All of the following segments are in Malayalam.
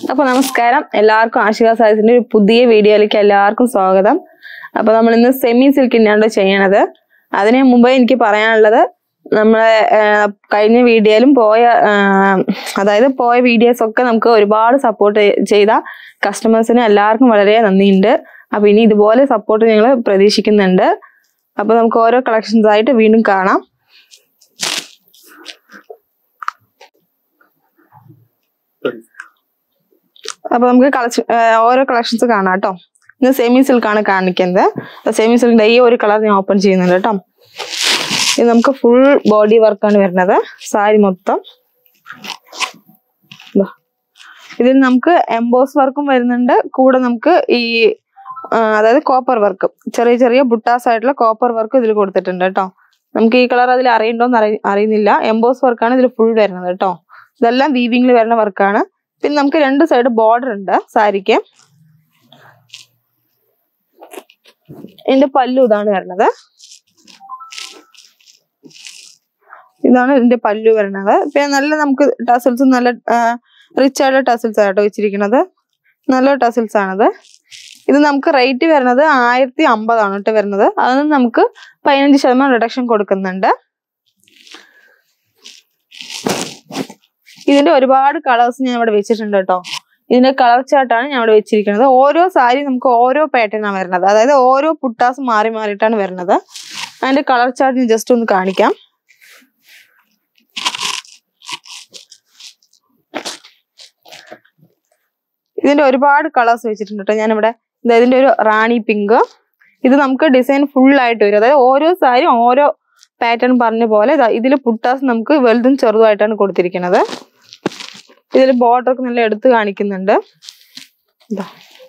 അപ്പൊ നമസ്കാരം എല്ലാവർക്കും ആശിക സായസിന്റെ ഒരു പുതിയ വീഡിയോയിലേക്ക് എല്ലാവർക്കും സ്വാഗതം അപ്പൊ നമ്മൾ ഇന്ന് സെമി സിൽക്കിനാണ് ചെയ്യണത് അതിന് മുമ്പേ എനിക്ക് പറയാനുള്ളത് നമ്മളെ ആ, കഴിഞ്ഞ വീഡിയോയിലും പോയ ആ, അതായത് പോയ വീഡിയോസ് ഒക്കെ നമുക്ക് ഒരുപാട് സപ്പോർട്ട് ചെയ്ത കസ്റ്റമേഴ്സിന് എല്ലാവർക്കും വളരെ നന്ദിയുണ്ട് അപ്പൊ ഇനി ഇതുപോലെ സപ്പോർട്ട് ഞങ്ങൾ പ്രതീക്ഷിക്കുന്നുണ്ട് അപ്പൊ നമുക്ക് ഓരോ കളക്ഷൻസ് ആയിട്ട് വീണ്ടും കാണാം അപ്പൊ നമുക്ക് കളക്ഷൻ ഓരോ കളക്ഷൻസ് കാണാം കേട്ടോ ഇന്ന് സെമി സിൽക്കാണ് കാണിക്കുന്നത് സെമി സിൽക്കിന്റെ ഈ ഒരു കളർ ഞാൻ ഓപ്പൺ ചെയ്യുന്നുണ്ട് കേട്ടോ ഇത് നമുക്ക് ഫുൾ ബോഡി വർക്കാണ് വരുന്നത് സാരി മൊത്തം ദാ. ഇതിൽ നമുക്ക് എംബോസ് വർക്കും വരുന്നുണ്ട് കൂടെ നമുക്ക് ഈ ആ, അതായത് കോപ്പർ വർക്ക് ചെറിയ ചെറിയ ബുട്ടാസ് ആയിട്ടുള്ള കോപ്പർ വർക്ക് ഇതിൽ കൊടുത്തിട്ടുണ്ട് കേട്ടോ നമുക്ക് ഈ കളർ അതിൽ അറിയണ്ടോന്ന് അറി അറിയുന്നില്ല എംബോസ് വർക്കാണ് ഇതിൽ ഫുൾ വരുന്നത് കേട്ടോ ഇതെല്ലാം വീവിങ്ങിൽ വരുന്ന വർക്കാണ് പിന്നെ നമുക്ക് രണ്ട് സൈഡ് ബോർഡർ ഉണ്ട് സാരിക്ക് ഇതിന്റെ പല്ലു ഇതാണ് വരുന്നത് ഇതാണ് ഇതിന്റെ പല്ലു വരുന്നത് പിന്നെ നല്ല നമുക്ക് ടസിൽസ് നല്ല റിച്ച് ആയിട്ടുള്ള ടസിൽസ് ആട്ടോ വെച്ചിരിക്കുന്നത് നല്ല ടസിൽസ് ആണത് ഇത് നമുക്ക് റേറ്റ് വരുന്നത് ആയിരത്തി അമ്പതാണ് കേട്ടോ വരുന്നത് അതിന് നമുക്ക് പതിനഞ്ച് ശതമാനം റിഡക്ഷൻ കൊടുക്കുന്നുണ്ട് ഇതിന്റെ ഒരുപാട് കളേഴ്സ് ഞാൻ ഇവിടെ വെച്ചിട്ടുണ്ട് കേട്ടോ ഇതിന്റെ കളർ ചാർട്ടാണ് ഞാൻ ഇവിടെ വെച്ചിരിക്കുന്നത് ഓരോ സാരി നമുക്ക് ഓരോ പാറ്റേൺ ആണ് വരുന്നത് അതായത് ഓരോ പുട്ടാസ് മാറി മാറിയിട്ടാണ് വരുന്നത് അതിന്റെ കളർ ചാർട്ട് ഞാൻ ജസ്റ്റ് ഒന്ന് കാണിക്കാം ഇതിന്റെ ഒരുപാട് കളേഴ്സ് വെച്ചിട്ടുണ്ട് കേട്ടോ ഞാനിവിടെ ദാ ഇതിന്റെ ഒരു റാണി പിങ്ക് ഇത് നമുക്ക് ഡിസൈൻ ഫുൾ ആയിട്ട് വരും അതായത് ഓരോ സാരിയും ഓരോ പാറ്റേൺ പറഞ്ഞ പോലെ ഇതിൽ പുട്ടാസ് നമുക്ക് വലുതും ചെറുതുമായിട്ടാണ് കൊടുത്തിരിക്കുന്നത് ഇതിൽ ബോർഡർ ഒക്കെ നല്ല എടുത്ത് കാണിക്കുന്നുണ്ട് ഇതാ.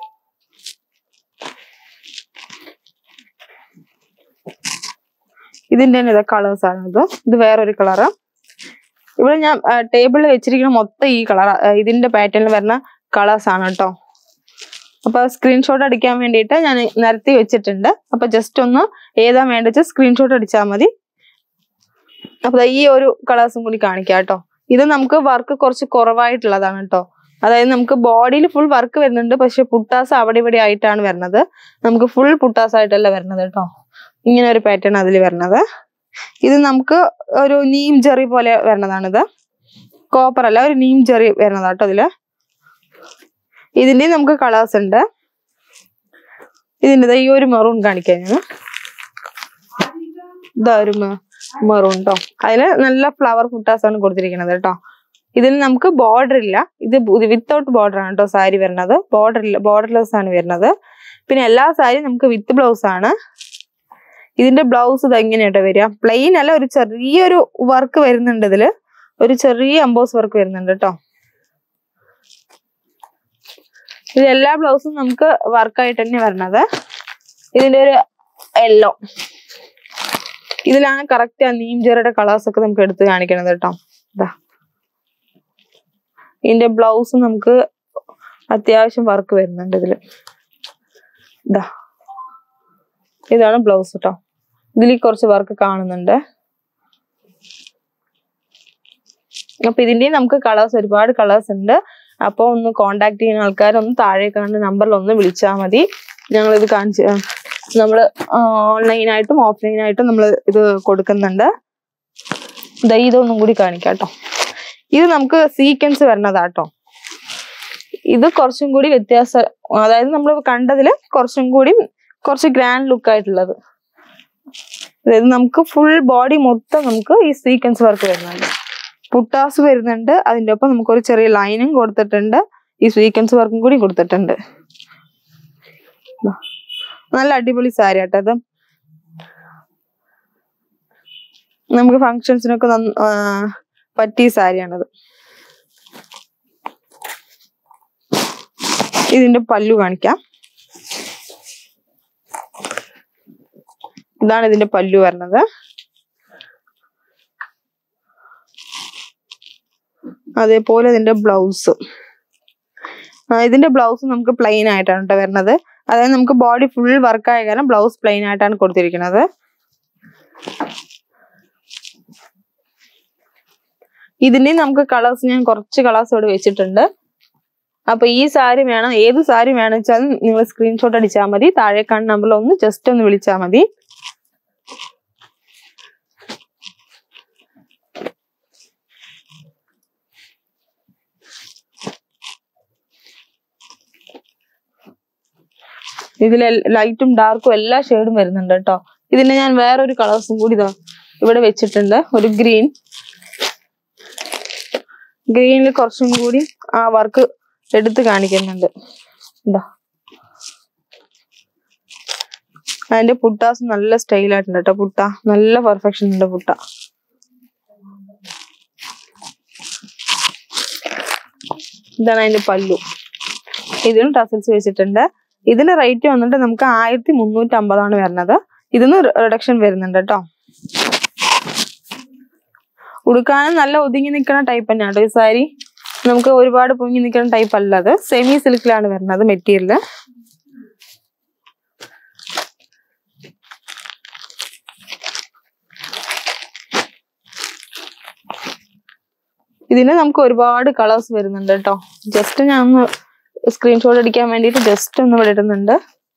ഇതിന്റെ തന്നെ ഇതാ കളേഴ്സ് ആണ് ഇത് ഇത് വേറൊരു കളറ് ഇവിടെ ഞാൻ ടേബിളിൽ വെച്ചിരിക്കുന്ന മൊത്തം ഈ കളർ ഇതിന്റെ പാറ്റേണിൽ വരുന്ന കളേഴ്സ് ആണ് കേട്ടോ അപ്പൊ സ്ക്രീൻഷോട്ട് അടിക്കാൻ വേണ്ടിയിട്ട് ഞാൻ നിരത്തി വെച്ചിട്ടുണ്ട് അപ്പൊ ജസ്റ്റ് ഒന്ന് ഏതാ വേണ്ടത് സ്ക്രീൻഷോട്ട് അടിച്ചാൽ മതി അപ്പൊ ദാ ഈ ഒരു കളേഴ്സും കൂടി കാണിക്കാം കേട്ടോ ഇത് നമുക്ക് വർക്ക് കുറച്ച് കുറവായിട്ടുള്ളതാണ് കേട്ടോ അതായത് നമുക്ക് ബോഡിയിൽ ഫുൾ വർക്ക് വരുന്നുണ്ട് പക്ഷെ പുട്ടാസ് അവിടെ ഇവിടെ ആയിട്ടാണ് വരുന്നത് നമുക്ക് ഫുൾ പുട്ടാസ് ആയിട്ടല്ല വരുന്നത് കേട്ടോ ഇങ്ങനെ ഒരു പാറ്റേൺ അതിൽ വരുന്നത് ഇത് നമുക്ക് ഒരു നീം ജെറി പോലെ വരുന്നതാണിത് കോപ്പർ അല്ല ഒരു നീം ജെറി വരുന്നതാ കേട്ടോ ഇതില് ഇതിന്റെ നമുക്ക് കളേഴ്സ് ഉണ്ട് ഇതിന്റെ ദാ ഈ ഒരു മെറൂൺ കാണിക്കാൻ ഞാൻ ഇതാ ഒരു മെറൂൺ കേട്ടോ അതില് നല്ല ഫ്ലവർ ഫുട്ടാസ് ആണ് കൊടുത്തിരിക്കുന്നത് കേട്ടോ ഇതിൽ നമുക്ക് ബോർഡർ ഇല്ല ഇത് വിത്തൗട്ട് ബോർഡർ ആണ് കേട്ടോ സാരി വരുന്നത് ബോർഡർ ഇല്ല ബോർഡർലെസ് ആണ് വരുന്നത് പിന്നെ എല്ലാ സാരിയും നമുക്ക് വിത്ത് ബ്ലൗസ് ആണ് ഇതിന്റെ ബ്ലൗസ് ഇത് എങ്ങനെയാട്ടോ വരിക പ്ലെയിൻ അല്ല ഒരു ചെറിയൊരു വർക്ക് വരുന്നുണ്ട് ഇതില് ഒരു ചെറിയ അമ്പോസ് വർക്ക് വരുന്നുണ്ട് കേട്ടോ ഇത് എല്ലാ ബ്ലൗസും നമുക്ക് വർക്കായിട്ട് തന്നെ വരണത് ഇതിന്റെ ഒരു യെല്ലോ ഇതിലാണ് കറക്റ്റ് ആ നീം ജെറയുടെ കളേഴ്സ് ഒക്കെ നമുക്ക് എടുത്ത് കാണിക്കണത് കേട്ടോ ഇതാ ഇതിന്റെ ബ്ലൗസ് നമുക്ക് അത്യാവശ്യം വർക്ക് വരുന്നുണ്ട് ഇതില് ഇതാ ഇതാണ് ബ്ലൗസ് കേട്ടോ ഇതിൽ കുറച്ച് വർക്ക് കാണുന്നുണ്ട് അപ്പൊ ഇതിന്റെ നമുക്ക് കളേഴ്സ് ഒരുപാട് കളേഴ്സ് ഉണ്ട് അപ്പോൾ ഒന്ന് കോണ്ടാക്ട് ചെയ്യുന്ന ആൾക്കാർ ഒന്ന് താഴെ കാണുന്ന നമ്പറിൽ ഒന്ന് വിളിച്ചാൽ മതി ഞങ്ങൾ ഇത് കാണിച്ച് നമ്മൾ ഓൺലൈനായിട്ടും ഓഫ്ലൈനായിട്ടും നമ്മൾ ഇത് കൊടുക്കുന്നുണ്ട് ദാ ഇതൊന്നും കൂടി കാണിക്കാം കേട്ടോ ഇത് നമുക്ക് സീക്വൻസ് വരുന്നതാട്ടോ ഇത് കുറച്ചും കൂടി വ്യത്യാസം അതായത് നമ്മൾ കണ്ടതില് കുറച്ചും കൂടി കുറച്ച് ഗ്രാൻഡ് ലുക്ക് ആയിട്ടുള്ളത് അതായത് നമുക്ക് ഫുൾ ബോഡി മൊത്തം നമുക്ക് ഈ സീക്വൻസ് വർക്ക് വരുന്നുണ്ട് പുട്ടാസ് വരുന്നുണ്ട് അതിന്റെ ഒപ്പം നമുക്കൊരു ചെറിയ ലൈനും കൊടുത്തിട്ടുണ്ട് ഈ സീക്വൻസ് വർക്കും കൂടി കൊടുത്തിട്ടുണ്ട് ദാ. നല്ല അടിപൊളി സാരി ആട്ടോ അത് നമുക്ക് ഫങ്ഷൻസിനൊക്കെ നന്ന- ആ, പറ്റിയ സാരിയാണത് ഇതിന്റെ പല്ലു കാണിക്കാം ഇതാണ് ഇതിന്റെ പല്ലു വരുന്നത് അതേപോലെ ഇതിന്റെ ബ്ലൗസ് ഇതിന്റെ ബ്ലൗസ് നമുക്ക് പ്ലെയിൻ ആയിട്ടാണ് കേട്ടോ വരുന്നത് അതായത് നമുക്ക് ബോഡി ഫുൾ വർക്ക് ആയ കാരണം ബ്ലൗസ് പ്ലെയിൻ ആയിട്ടാണ് കൊടുത്തിരിക്കുന്നത് ഇതിന്റെ നമുക്ക് കളേഴ്സ് ഞാൻ കുറച്ച് കളേഴ്സ് ഇവിടെ വെച്ചിട്ടുണ്ട് അപ്പൊ ഈ സാരി വേണം ഏത് സാരി വേണം വെച്ചാൽ നിങ്ങൾ സ്ക്രീൻഷോട്ട് അടിച്ചാൽ മതി താഴെ കാണുന്ന നമ്പറിൽ ഒന്ന് ജസ്റ്റ് ഒന്ന് വിളിച്ചാൽ മതി ഇതിൽ ലൈറ്റും ഡാർക്കും എല്ലാ ഷെയ്ഡും വരുന്നുണ്ട് കേട്ടോ ഇതിന് ഞാൻ വേറൊരു കളേഴ്സും കൂടി ഇതാ ഇവിടെ വെച്ചിട്ടുണ്ട് ഒരു ഗ്രീൻ ഗ്രീനിൽ കുറച്ചും കൂടി ആ വർക്ക് എടുത്ത് കാണിക്കുന്നുണ്ട് ഇതാ അതിന്റെ പുട്ടാസ് നല്ല സ്റ്റൈലായിട്ടുണ്ട് കേട്ടോ പുട്ട നല്ല പെർഫെക്ഷൻ ഉണ്ട് പുട്ട ഇതാണ് അതിന്റെ പല്ലു ഇതിനും ടസൽസ് വെച്ചിട്ടുണ്ട് ഇതിന്റെ റേറ്റ് വന്നിട്ട് നമുക്ക് ആയിരത്തി മുന്നൂറ്റി അമ്പതാണ് വരുന്നത് ഇതിന് റിഡക്ഷൻ വരുന്നുണ്ട് കേട്ടോ ഉടുക്കാനും നല്ല ഒതുങ്ങി നിൽക്കുന്ന ടൈപ്പ് തന്നെയാണ് കേട്ടോ ഈ സാരി നമുക്ക് ഒരുപാട് പൊങ്ങി നിൽക്കുന്ന ടൈപ്പ് അല്ല അത് സെമി സിൽക്കിലാണ് വരുന്നത് മെറ്റീരിയൽ ഇതിന് നമുക്ക് ഒരുപാട് കളേഴ്സ് വരുന്നുണ്ട് കേട്ടോ ജസ്റ്റ് ഞാൻ ഒന്ന് സ്ക്രീൻഷോട്ട് അടിക്കാൻ വേണ്ടിയിട്ട് ജസ്റ്റ് ഒന്ന് ഇവിടെ ഇടുന്നുണ്ട്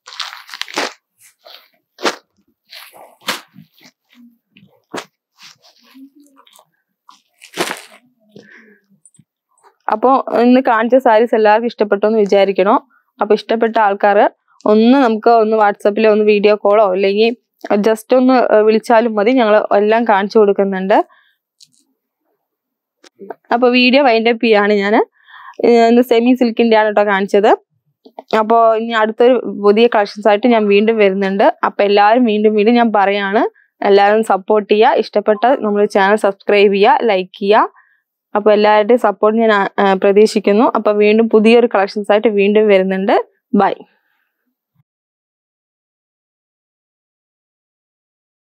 അപ്പോൾ ഇന്ന് കാണിച്ച സാരീസ് എല്ലാവർക്കും ഇഷ്ടപ്പെട്ടു എന്ന് വിചാരിക്കണോ അപ്പൊ ഇഷ്ടപ്പെട്ട ആൾക്കാർ ഒന്ന് നമുക്ക് ഒന്ന് വാട്സപ്പിലോ ഒന്ന് വീഡിയോ കോളോ അല്ലെങ്കിൽ ജസ്റ്റ് ഒന്ന് ഏർ വിളിച്ചാലും മതി ഞങ്ങൾ എല്ലാം കാണിച്ചു കൊടുക്കുന്നുണ്ട് അപ്പൊ വീഡിയോ വൈൻഡപ്പ് ചെയ്യാണ് ഞാൻ ഇന്ന് സെമി സിൽക്കിന്റെ ആണ് കേട്ടോ കാണിച്ചത് അപ്പോൾ ഇനി അടുത്തൊരു പുതിയ കളക്ഷൻസ് ആയിട്ട് ഞാൻ വീണ്ടും വരുന്നുണ്ട് അപ്പൊ എല്ലാവരും വീണ്ടും വീണ്ടും ഞാൻ പറയാണ് എല്ലാവരും സപ്പോർട്ട് ചെയ്യുക ഇഷ്ടപ്പെട്ട നമ്മുടെ ചാനൽ സബ്സ്ക്രൈബ് ചെയ്യുക ലൈക്ക് ചെയ്യുക അപ്പൊ എല്ലാവരുടെയും സപ്പോർട്ട് ഞാൻ ആ, പ്രതീക്ഷിക്കുന്നു അപ്പൊ വീണ്ടും പുതിയൊരു കളക്ഷൻസ് ആയിട്ട് വീണ്ടും വരുന്നുണ്ട് ബൈ